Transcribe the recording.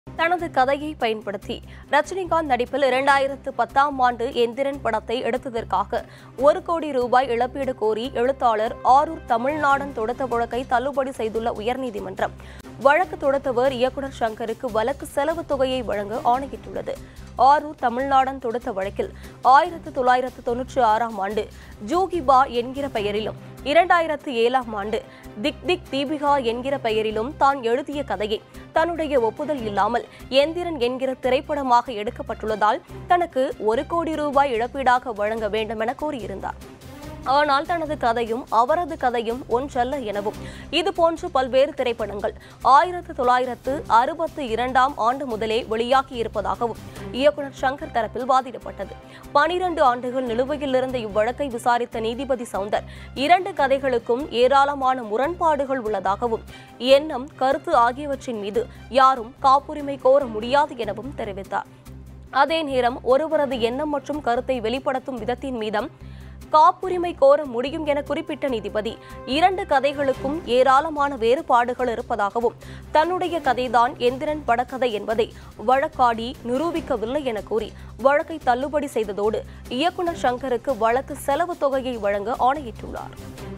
தனது கதையை பயன்படுத்தி ரஜினிகாந்த் நடிப்பில் இரண்டாயிரத்து பத்தாம் ஆண்டு எந்திரன் படத்தை எடுத்ததற்காக ஒரு கோடி ரூபாய் இழப்பீடு கோரி எழுத்தாளர் ஆரூர் தமிழ்நாடன் தொடுத்த வழக்கை தள்ளுபடி செய்துள்ள உயர்நீதிமன்றம் வழக்கு தொடுத்தவர் இயக்குநர் சங்கருக்கு வழக்கு செலவு தொகையை வழங்க ஆணையிட்டுள்ளது ஆரூர் தமிழ்நாடன் தொடுத்த வழக்கில் ஆயிரத்து தொள்ளாயிரத்து தொன்னூற்றி ஆறாம் ஆண்டு ஜூகிபா என்கிற பெயரிலும் இரண்டாயிரத்து ஏழாம் ஆண்டு திக் திக் தீபிகா என்கிற பெயரிலும் தான் எழுதிய கதையை தன்னுடைய ஒப்புதல் இல்லாமல் எந்திரன் என்கிற திரைப்படமாக எடுக்கப்பட்டுள்ளதால் தனக்கு ஒரு கோடி ரூபாய் இழப்பீடாக வழங்க வேண்டும் என கூறியிருந்தார் ஆனால் தனது கதையும் அவரது கதையும் ஒன்றல்ல எனவும் இதுபோன்று பல்வேறு திரைப்படங்கள் ஆயிரத்து தொள்ளாயிரத்து அறுபத்து இரண்டாம் ஆண்டு முதலே வெளியாகி இருப்பதாகவும் இயக்குநர் சங்கர் தரப்பில் வாதிடப்பட்டது பனிரண்டு ஆண்டுகள் நிலுவையில் இருந்த இவ்வழக்கை விசாரித்த நீதிபதி சவுந்தர் இரண்டு கதைகளுக்கும் ஏராளமான முரண்பாடுகள் உள்ளதாகவும் எண்ணம் கருத்து ஆகியவற்றின் மீது யாரும் காப்புரிமை கோர முடியாது எனவும் தெரிவித்தார் அதே நேரம் ஒருவரது எண்ணம் மற்றும் கருத்தை வெளிப்படுத்தும் விதத்தின் மீதம் காப்புரிமை கோர முடியும் என குறிப்பிட்ட நீதிபதி இரண்டு கதைகளுக்கும் ஏராளமான வேறுபாடுகள் இருப்பதாகவும் தன்னுடைய கதைதான் எந்திரன் படக்கதை என்பதை வழக்காடி நிரூபிக்கவில்லை என கூறி வழக்கை தள்ளுபடி செய்ததோடு இயக்குநர் சங்கருக்கு வழக்கு செலவு தொகையை வழங்க ஆணையிட்டுள்ளார்